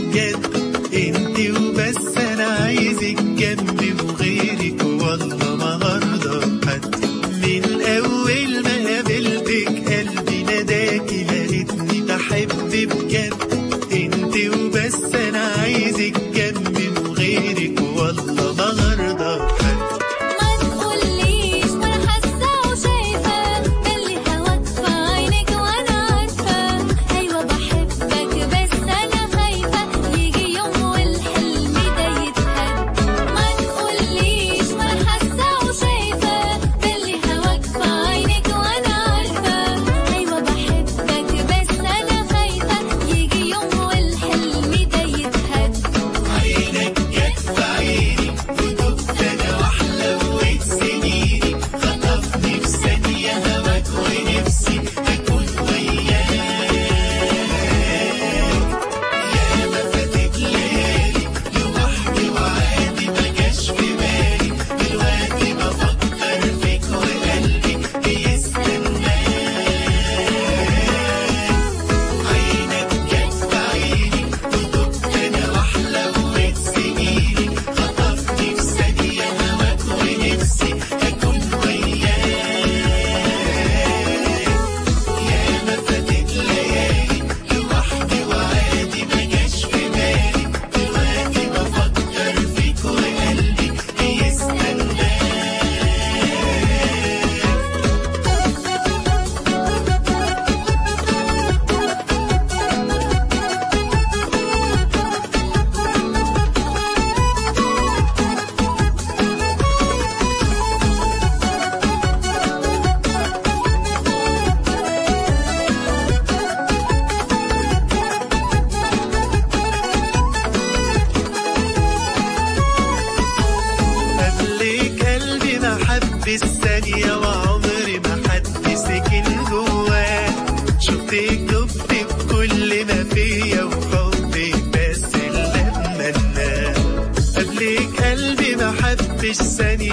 بجد انت وبس انا عايزك جنبي وغيرك والله ما هرضى حد من اول ما قابلتك قلبي ناداكي لقيتني بحب بجد انت وبس انا عايزك جنبي وغيرك والله ما هرضى حد ما تقوليش ما انا حاسه وشايفه اللي هواك في عينك وانا عارفه ايوه بحبك بس انا خايفه يجي يوم والحلم ده يتهد ما تقوليش ما انا حاسه وشايفه اللي هواك في عينك وانا عارفه ايوه بحبك بس انا خايفه يجي يوم والحلم ده يتهد عينك جت في عيني ودبت انا وحلوت سنيني خطفني في ثانية هواك ونفسي اكون وياك يا ما فاتت ليالي لوحدي وعادي ما جاش في بالي دلوقتي بفكر فيك وقلبي بيستناك عينك جت في عيني ودبت انا وحلوت سنيني خطفني في ثانية هواك ونفسي اكون وياك يا ما فاتت ليالي لوحدي وعادي ما جاش في بالي دلوقتي بفكر فيك وقلبي بيستناك قبلك قلبي ما حب الثانية وعمري ما حد سكن جواه شفتك دبت بكل ما فيا وحبك بس اللي اتمناه قبلك قلبي ما حبش ثانية